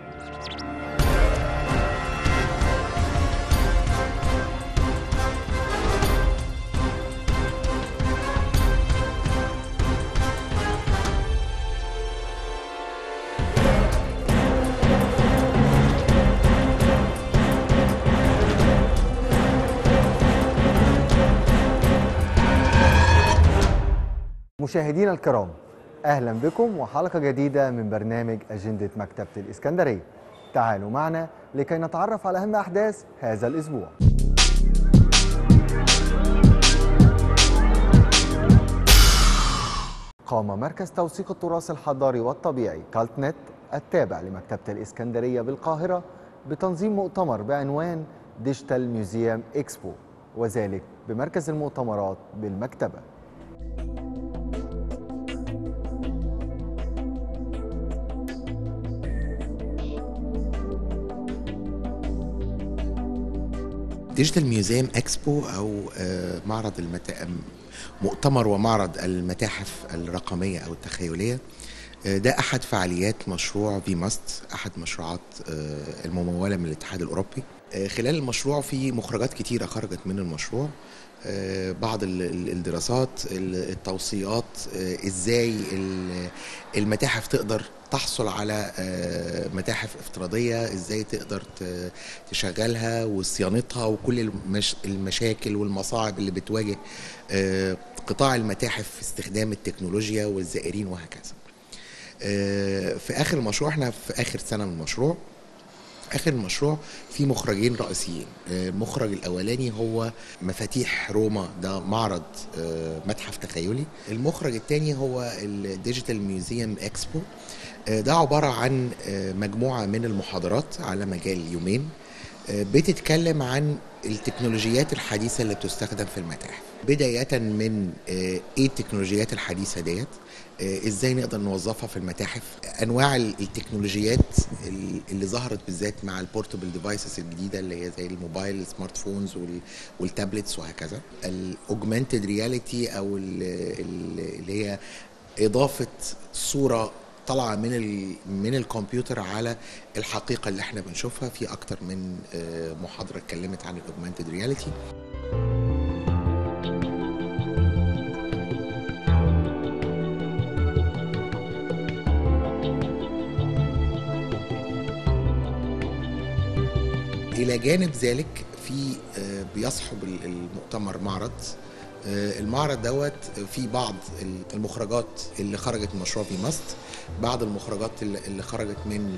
مشاهدينا الكرام اهلا بكم وحلقه جديده من برنامج اجنده مكتبه الاسكندريه تعالوا معنا لكي نتعرف على اهم احداث هذا الاسبوع قام مركز توثيق التراث الحضاري والطبيعي كالتنت التابع لمكتبه الاسكندريه بالقاهره بتنظيم مؤتمر بعنوان ديجيتال ميوزيوم اكسبو وذلك بمركز المؤتمرات بالمكتبه ديجيتال ميوزيوم اكسبو او آه، معرض المتا... مؤتمر ومعرض المتاحف الرقميه او التخيليه آه، ده احد فعاليات مشروع في ماست احد مشروعات آه، المموله من الاتحاد الاوروبي خلال المشروع في مخرجات كتيره خرجت من المشروع بعض الدراسات التوصيات ازاي المتاحف تقدر تحصل على متاحف افتراضيه ازاي تقدر تشغلها وصيانتها وكل المشاكل والمصاعب اللي بتواجه قطاع المتاحف في استخدام التكنولوجيا والزائرين وهكذا في اخر المشروع احنا في اخر سنه من المشروع اخر المشروع في مخرجين رئيسيين المخرج الاولاني هو مفاتيح روما ده معرض متحف تخيلي المخرج الثاني هو الديجيتال ميوزيوم اكسبو ده عباره عن مجموعه من المحاضرات على مجال يومين بتتكلم عن التكنولوجيات الحديثه اللي بتستخدم في المتاحف بدايه من ايه التكنولوجيات الحديثه ديت ازاي نقدر نوظفها في المتاحف انواع التكنولوجيات اللي ظهرت بالذات مع البورتبل ديفايسز الجديده اللي هي زي الموبايل السمارت فونز والتابلتس وهكذا الاوجمانتد رياليتي او اللي هي اضافه صوره طالعه من من الكمبيوتر على الحقيقه اللي احنا بنشوفها في اكتر من محاضره اتكلمت عن الاوجمانتد رياليتي الى جانب ذلك في بيصحب المؤتمر معرض المعرض دوت في بعض المخرجات اللي خرجت من مشروع في ماست بعض المخرجات اللي خرجت من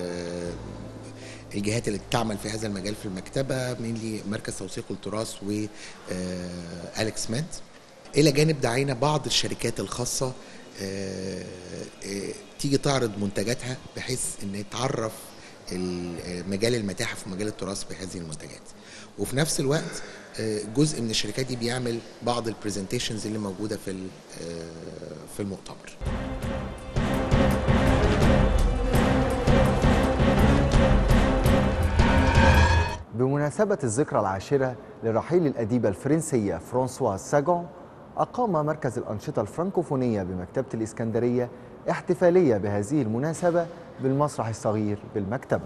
الجهات اللي بتعمل في هذا المجال في المكتبه من مركز توثيق التراث و اليكس ماد الى جانب دعينا بعض الشركات الخاصه تيجي تعرض منتجاتها بحيث ان تعرف مجال المتاحف ومجال التراث بهذه المنتجات وفي نفس الوقت جزء من الشركات دي بيعمل بعض البرزنتيشنز اللي موجوده في في المؤتمر بمناسبة الذكرى العاشرة لرحيل الأديبة الفرنسية فرانسواز ساجون أقام مركز الأنشطة الفرنكوفونية بمكتبة الإسكندرية احتفالية بهذه المناسبة بالمسرح الصغير بالمكتبة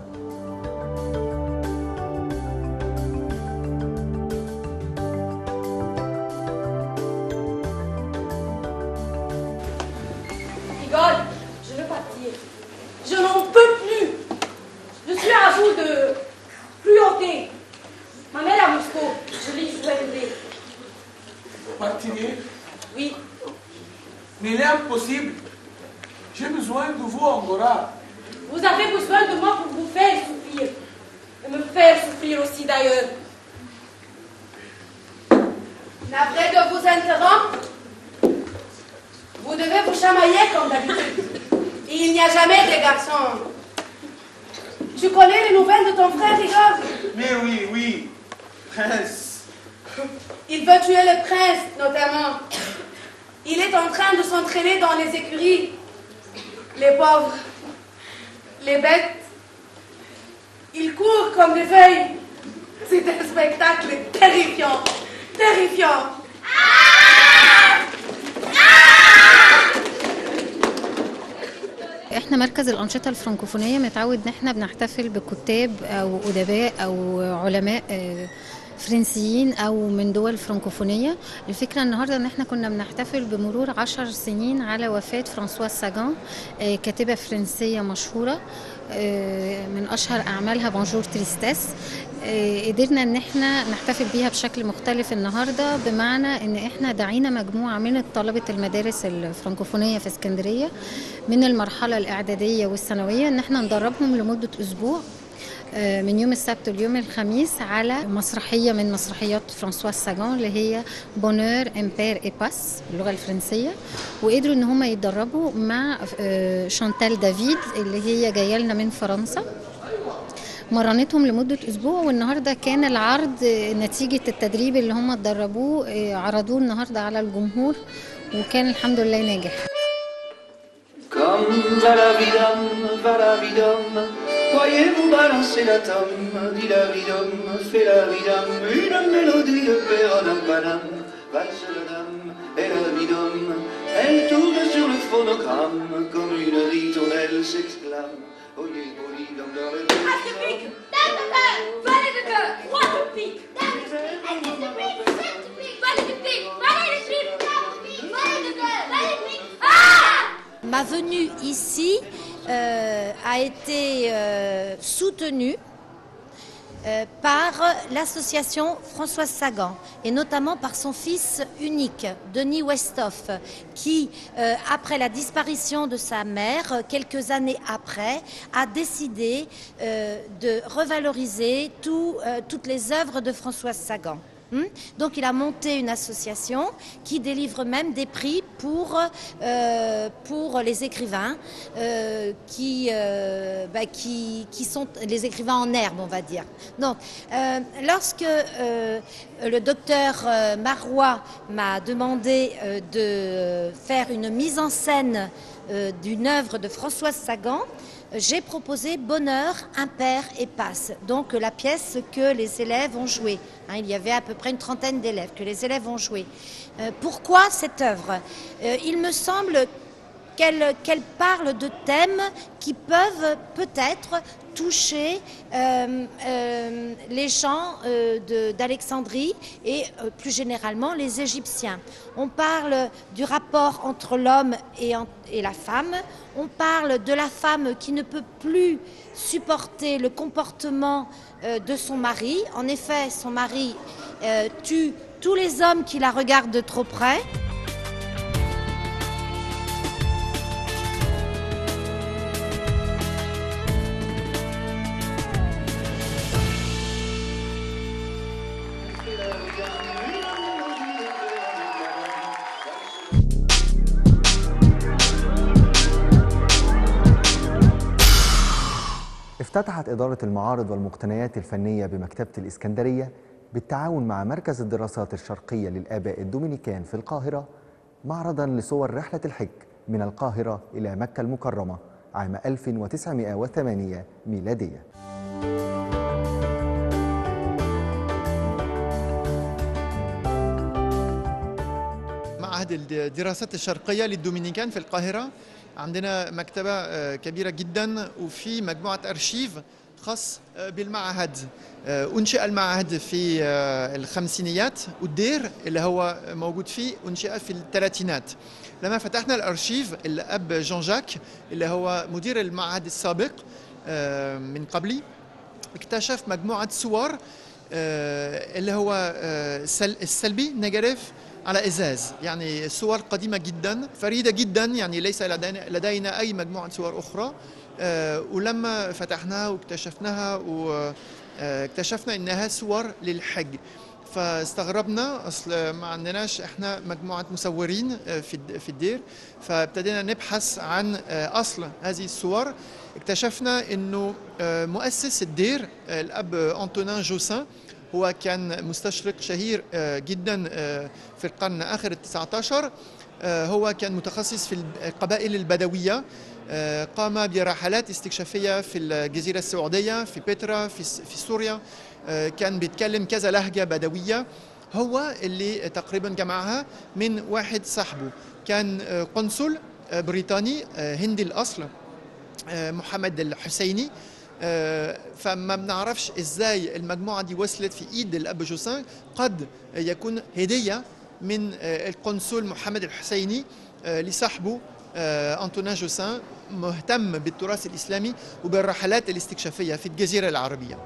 Igor, je veux partir. Je n'en peux plus. Je suis à bout de cruauté. Ma mère à Moscou, je l'ai souhaité. Partir Oui, Mais il est impossible. J'ai besoin de vous, Angora. vous avez besoin de moi pour vous faire souffrir. Et me faire souffrir aussi d'ailleurs. Navré de vous interrompre. Vous devez vous chamailler comme d'habitude. Et il n'y a jamais de garçons. Tu connais les nouvelles de ton frère, Igor Mais oui, oui. Prince. Il veut tuer le prince, notamment. Il est en train de s'entraîner dans les écuries. Les pauvres, les bêtes, ils courent comme des feuilles. C'est un spectacle terrifiant, terrifiant. احنا مركز الانشطه الفرنكوفونيه متعود ان احنا بنحتفل بكتاب او ادباء او علماء آه، فرنسيين او من دول فرنكوفونيه الفكره النهارده ان احنا كنا بنحتفل بمرور عشر سنين على وفاه فرانسوا ساجان آه، كاتبه فرنسيه مشهوره آه، من اشهر اعمالها بونجور تريستاس آه، قدرنا ان احنا نحتفل بيها بشكل مختلف النهارده بمعنى ان احنا دعينا مجموعه من طلبه المدارس الفرنكوفونيه في اسكندريه من المرحله الاعداديه والثانويه ان احنا ندربهم لمده اسبوع آه، من يوم السبت ليوم الخميس على مسرحيه من مسرحيات فرانسوا ساجان اللي هي بونور امبير اي باس باللغه الفرنسيه وقدروا ان هم يتدربوا مع آه، شانتال دافيد اللي هي جايه لنا من فرنسا مرنتهم لمدة أسبوع والنهاردة كان العرض آه، نتيجة التدريب اللي هم اتدربوه آه، عرضوه النهاردة على الجمهور وكان الحمد لله ناجح Comme va la vie d'homme, va la vie d'homme, voyez-vous balancer la tome, dit la vie d'homme, fait la vie d'homme, une mélodie de pérodam padam, valse la dame, et la vie d'homme, elle tourne sur le phonogramme, comme une ritournelle s'exclame, oyez, boli, dom, dans le Est-ce que pique Tête de cœur Valet de cœur Roi de pique Est-ce que c'est pique Sept de pique Valet de pique Valet de pique Valet de cœur Valet de pique Ah Ma venue ici euh, a été euh, soutenue euh, par l'association Françoise Sagan et notamment par son fils unique, Denis Westhoff, qui, euh, après la disparition de sa mère, euh, quelques années après, a décidé euh, de revaloriser tout, euh, toutes les œuvres de Françoise Sagan. Hmm? Donc il a monté une association qui délivre même des prix pour, euh, pour les écrivains euh, qui, euh, bah, qui, qui sont les écrivains en herbe, on va dire. Donc euh, lorsque euh, le docteur euh, Marois m'a demandé euh, de faire une mise en scène euh, d'une œuvre de Françoise Sagan, j'ai proposé Bonheur, impair et passe, donc la pièce que les élèves ont jouée. Hein, il y avait à peu près une trentaine d'élèves que les élèves ont joué. Euh, pourquoi cette œuvre Euh, Il me semble qu'elle qu'elle parle de thèmes qui peuvent peut-être toucher euh, euh, les gens euh, de- d'Alexandrie et euh, plus généralement les Égyptiens. On parle du rapport entre l'homme et, en- et la femme. On parle de la femme qui ne peut plus supporter le comportement euh, de son mari. En effet, son mari euh, tue tous les hommes qui la regardent de trop près. افتتحت إدارة المعارض والمقتنيات الفنية بمكتبة الإسكندرية بالتعاون مع مركز الدراسات الشرقية للآباء الدومينيكان في القاهرة معرضا لصور رحلة الحج من القاهرة إلى مكة المكرمة عام 1908 ميلادية معهد الدراسات الشرقية للدومينيكان في القاهرة عندنا مكتبة آه، كبيرة جدا وفي مجموعة أرشيف خاص آه، بالمعهد آه، أنشئ المعهد في آه، الخمسينيات والدير اللي هو موجود فيه أنشئ في الثلاثينات لما فتحنا الأرشيف الأب جون جاك اللي هو مدير المعهد السابق آه، من قبلي اكتشف مجموعة صور آه، اللي هو آه، السل- السلبي نيجاتيف على ازاز يعني صور قديمه جدا فريده جدا يعني ليس لدينا, لدينا اي مجموعه صور اخرى آه، ولما فتحناها واكتشفناها واكتشفنا انها صور للحج فاستغربنا اصل ما عندناش احنا مجموعه مصورين آه، في الد- في الدير فابتدينا نبحث عن آه، اصل هذه الصور اكتشفنا انه آه، مؤسس الدير آه، الاب انطونين جوسان هو كان مستشرق شهير آه، جدا آه، في القرن اخر التسعة عشر آه، هو كان متخصص في القبائل البدويه آه، قام برحلات استكشافيه في الجزيره السعوديه في بترا في س- في سوريا آه، كان بيتكلم كذا لهجه بدويه هو اللي تقريبا جمعها من واحد صاحبه كان آه، قنصل آه، بريطاني آه، هندي الاصل آه، محمد الحسيني آه، فما بنعرفش ازاي المجموعه دي وصلت في ايد الاب جوسان قد يكون هديه من آه، القنصل محمد الحسيني آه، لصاحبه آه، انطونين جوسان مهتم بالتراث الاسلامي وبالرحلات الاستكشافيه في الجزيره العربيه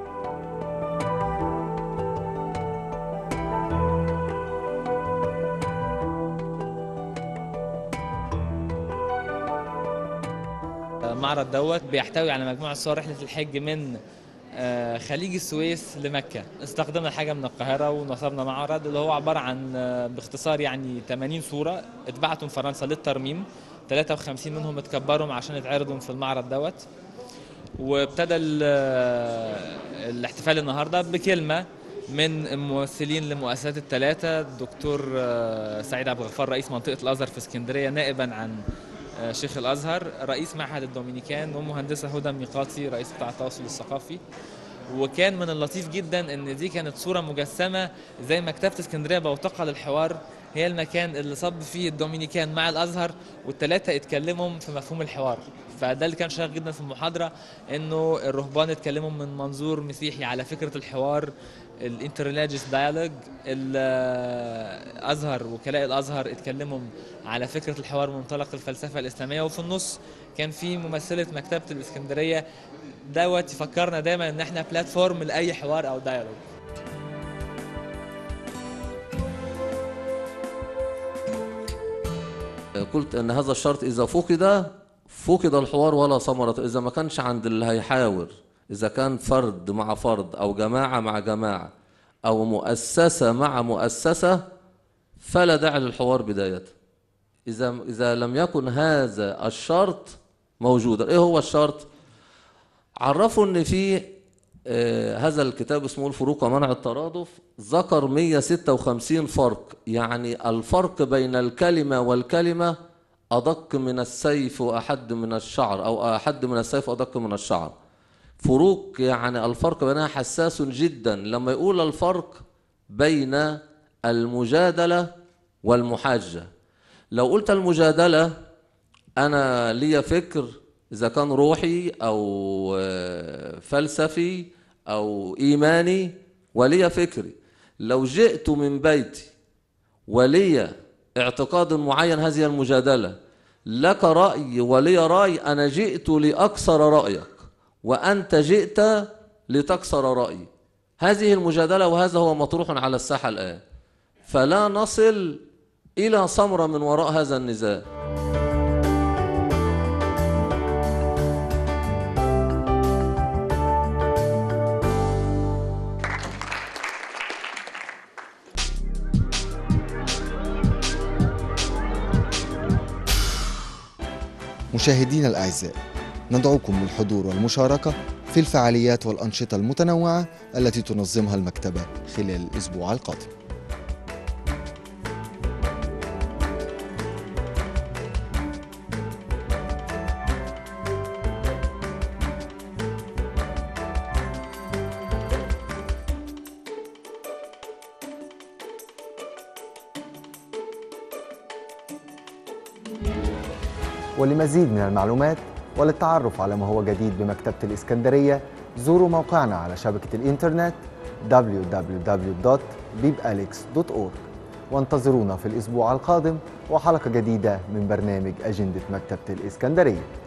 المعرض دوت بيحتوي على مجموعة صور رحلة الحج من آه، خليج السويس لمكة استخدمنا حاجة من القاهرة ونصبنا معرض اللي هو عبارة عن آه، باختصار يعني 80 صورة اتبعتوا من فرنسا للترميم 53 منهم اتكبروا عشان يتعرضوا في المعرض دوت وابتدى ال- آه، الاحتفال النهارده بكلمة من الممثلين لمؤسسات الثلاثة الدكتور آه، سعيد عبد الغفار رئيس منطقة الأزهر في اسكندرية نائبا عن آه، شيخ الازهر رئيس معهد الدومينيكان ومهندسه هدى ميقاتي رئيس قطاع التواصل الثقافي وكان من اللطيف جدا ان دي كانت صوره مجسمه زي مكتبه اسكندريه بوتقه للحوار هي المكان اللي صب فيه الدومينيكان مع الازهر والثلاثه اتكلموا في مفهوم الحوار فده اللي كان شاغل جدا في المحاضره انه الرهبان اتكلموا من منظور مسيحي على فكره الحوار الانترليجيس دايالوج الازهر وكلاء الازهر اتكلموا على فكره الحوار من منطلق الفلسفه الاسلاميه وفي النص كان في ممثله مكتبه الاسكندريه دوت يفكرنا دايما ان احنا بلاتفورم لاي حوار او دايالوج قلت ان هذا الشرط اذا فقد فقد الحوار ولا ثمرة اذا ما كانش عند اللي هيحاور اذا كان فرد مع فرد او جماعة مع جماعة او مؤسسة مع مؤسسة فلا داعي للحوار بداية اذا اذا لم يكن هذا الشرط موجودا ايه هو الشرط عرفوا ان في آه، هذا الكتاب اسمه الفروق ومنع الترادف ذكر 156 فرق يعني الفرق بين الكلمة والكلمة أدق من السيف وأحد من الشعر أو أحد من السيف وأدق من الشعر فروق يعني الفرق بينها حساس جدا لما يقول الفرق بين المجادلة والمحاجة لو قلت المجادلة أنا لي فكر إذا كان روحي أو آه، فلسفي أو إيماني ولي فكري لو جئت من بيتي ولي اعتقاد معين هذه المجادلة لك رأي ولي رأي أنا جئت لأكسر رأيك وأنت جئت لتكسر رأيي هذه المجادلة وهذا هو مطروح على الساحة الآن فلا نصل إلى ثمرة من وراء هذا النزاع مشاهدينا الأعزاء ندعوكم للحضور والمشاركة في الفعاليات والأنشطة المتنوعة التي تنظمها المكتبة خلال الأسبوع القادم ولمزيد من المعلومات وللتعرف على ما هو جديد بمكتبة الإسكندرية زوروا موقعنا على شبكة الإنترنت www.bibalex.org وانتظرونا في الأسبوع القادم وحلقة جديدة من برنامج أجندة مكتبة الإسكندرية